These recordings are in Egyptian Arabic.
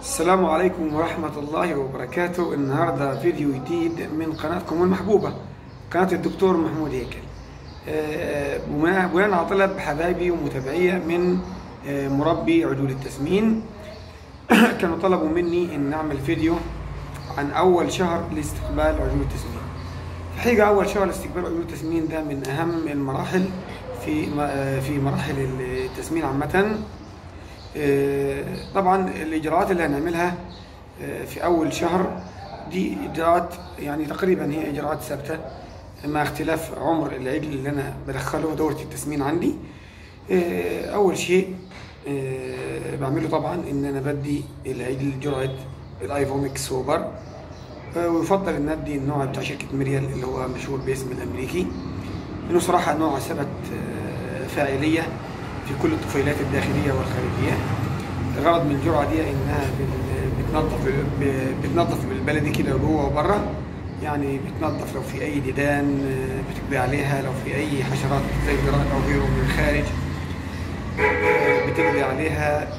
السلام عليكم ورحمة الله وبركاته النهاردة فيديو جديد من قناتكم المحبوبة قناة الدكتور محمود هيكل آه، بناء بناء على طلب حبايبي ومتابعية من آه، مربي عجول التسمين كانوا طلبوا مني ان اعمل فيديو عن اول شهر لاستقبال عجول التسمين الحقيقة اول شهر لاستقبال عجول التسمين ده من اهم المراحل في م- في مراحل التسمين عامة آه، طبعا الاجراءات اللي هنعملها آه، في اول شهر دي اجراءات يعني تقريبا هي اجراءات ثابته مع اختلاف عمر العجل اللي انا بدخله دوره التسمين عندي آه، اول شيء آه، بعمله طبعا ان انا بدي العجل جرعه الايفوميك سوبر آه، ويفضل ان ادي النوع بتاع شركه مريال اللي هو مشهور باسم الامريكي انه صراحه نوع ثبت آه، فاعليه في كل الطفيلات الداخليه والخارجيه الغرض من الجرعه دي انها بال- بتنظف ب- بتنظف بالبلدي كده جوه وبره يعني بتنظف لو في اي ديدان آه، بتقضي عليها لو في اي حشرات زي الجراد او غيره من الخارج آه، بتقضي عليها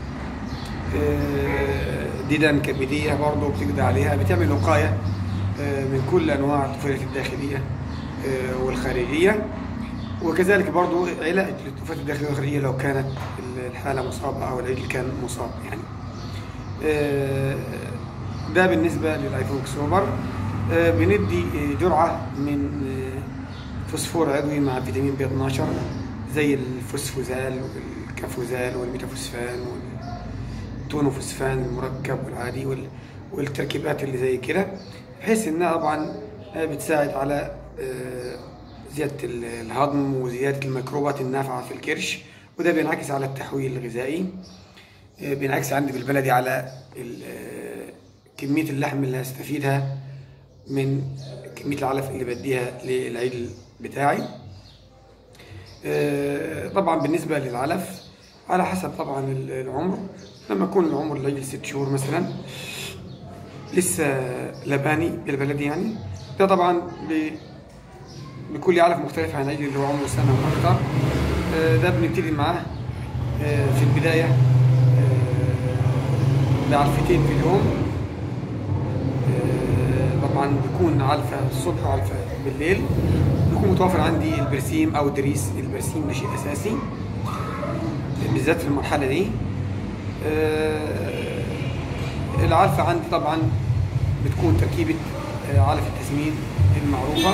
آه، ديدان كبديه برضه بتقضي عليها بتعمل وقايه آه، من كل انواع الطفيلات الداخليه آه، والخارجيه وكذلك برضو علاج للطفولات الداخليه والخارجيه لو كانت الحاله مصابه او العجل كان مصاب يعني. آه، ده بالنسبه للايفوك سوبر آه، بندي آه، جرعه من آه، فوسفور عضوي مع فيتامين بي 12 زي الفوسفوزال والكافوزال والميتافوسفان والتونوفوسفان المركب والعادي وال- والتركيبات اللي زي كده بحيث انها طبعا آه، بتساعد على آه، زياده ال- الهضم وزياده الميكروبات النافعه في الكرش وده بينعكس على التحويل الغذائي آه، بينعكس عندي بالبلدي على ال- آه، كميه اللحم اللي هستفيدها من كميه العلف اللي بديها للعجل بتاعي آه، طبعا بالنسبه للعلف على حسب طبعا ال- العمر لما يكون العمر العجل ست شهور مثلا لسه لباني بالبلدي يعني ده طبعا ب- بيكون لي علف مختلف عن العجل اللي هو عمره سنه واكثر آه، ده بنبتدي معاه آه، في البدايه آه، بعلفتين في اليوم آه، طبعا بيكون علفه الصبح وعلفه بالليل بيكون متوفر عندي البرسيم او دريس البرسيم ده شيء اساسي بالذات في المرحله دي آه، العلفه عندي طبعا بتكون تركيبه آه، علف التسمين المعروفه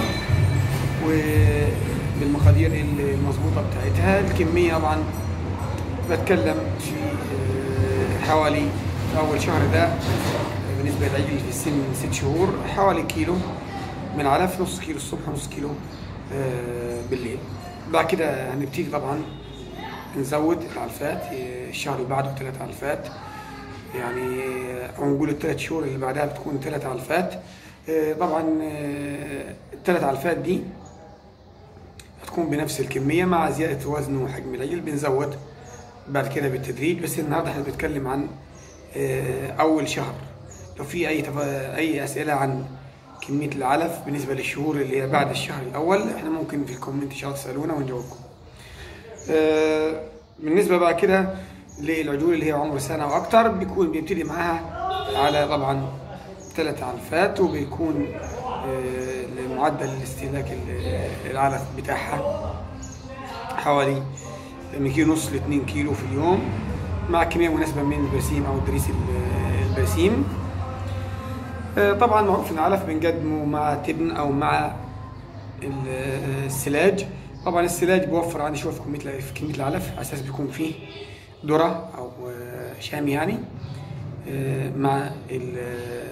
وبالمقادير المظبوطه بتاعتها الكميه طبعا بتكلم في آه، حوالي في اول شهر ده بالنسبه للعجل في السن ست شهور حوالي كيلو من علف نص كيلو الصبح ونص كيلو آه، بالليل بعد كده هنبتدي طبعا نزود العلفات آه، الشهر اللي بعده ثلاث علفات يعني آه، او نقول الثلاث شهور اللي بعدها بتكون ثلاث علفات آه، طبعا آه، الثلاث علفات دي هتكون بنفس الكمية مع زيادة وزن وحجم العجل بنزود بعد كده بالتدريج بس النهارده احنا بنتكلم عن آه، أول شهر لو في أي تف... أي أسئلة عن كمية العلف بالنسبة للشهور اللي هي بعد الشهر الأول احنا ممكن في الكومنت إن شاء الله تسألونا ونجاوبكم. آه، بالنسبة بقى كده للعجول اللي هي عمر سنة وأكتر بيكون بيبتدي معاها على طبعا ثلاث علفات وبيكون آه، معدل الاستهلاك ال- العلف بتاعها حوالي من كيلو ونص ل 2 كيلو في اليوم مع كمية مناسبة من البرسيم أو الدريس ال- البرسيم آه، طبعا معروف ان العلف بنقدمه مع تبن او مع ال- السلاج طبعا السلاج بيوفر عندي شويه في كميه الع- في كميه العلف على اساس بيكون فيه ذره او آه، شام يعني آه، مع ال-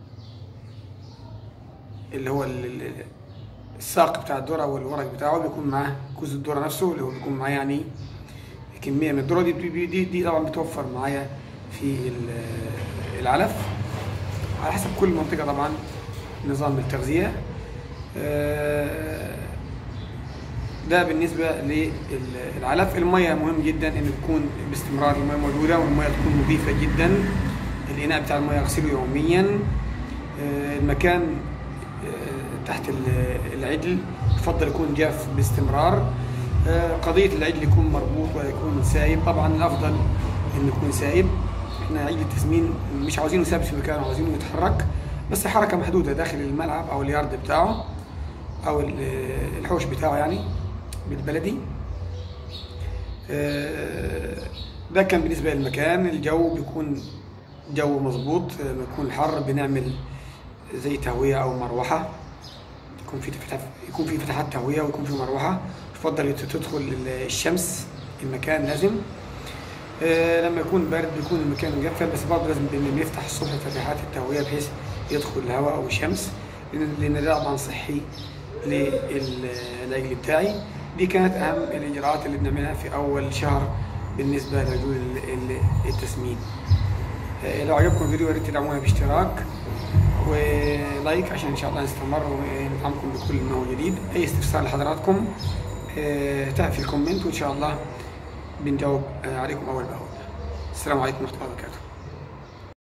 اللي هو ال- ال- الساق بتاع الذره والورق بتاعه بيكون معاه كوز الذره نفسه اللي هو بيكون معاه يعني كميه من الذره دي دي, دي, دي طبعا بتوفر معايا في ال- العلف على حسب كل منطقه طبعا نظام التغذيه آه، ده بالنسبه للعلف الميه مهم جدا ان تكون باستمرار الميه موجوده والميه تكون نظيفه جدا الاناء بتاع الميه اغسله يوميا آه، المكان آه، تحت ال- العجل يفضل يكون جاف باستمرار آه، قضيه العجل يكون مربوط ولا يكون سايب طبعا الافضل انه يكون سايب احنا عيد التسمين مش عاوزينه ثابت في مكانه عاوزينه يتحرك بس حركه محدوده داخل الملعب او اليارد بتاعه او ال- الحوش بتاعه يعني بالبلدي آه، ده كان بالنسبه للمكان الجو بيكون جو مظبوط آه، بيكون حر بنعمل زي تهويه او مروحه يكون في فتح يكون في فتحات تهويه ويكون في مروحه يفضل تدخل الشمس المكان لازم آه، لما يكون برد بيكون المكان مقفل بس برضه لازم بن- بنفتح الصبح فتحات التهويه بحيث يدخل الهواء او الشمس لان لأن ده طبعا صحي للعجل بتاعي دي كانت اهم الاجراءات اللي بنعملها في اول شهر بالنسبه لعجول ال- ال- التسمين آه، لو عجبكم الفيديو يا ريت تدعمونا باشتراك ولايك عشان ان شاء الله نستمر وندعمكم بكل ما هو جديد اي استفسار لحضراتكم آه، تعال في الكومنت وان شاء الله بنجاوب آه، عليكم اول باول السلام عليكم ورحمه الله وبركاته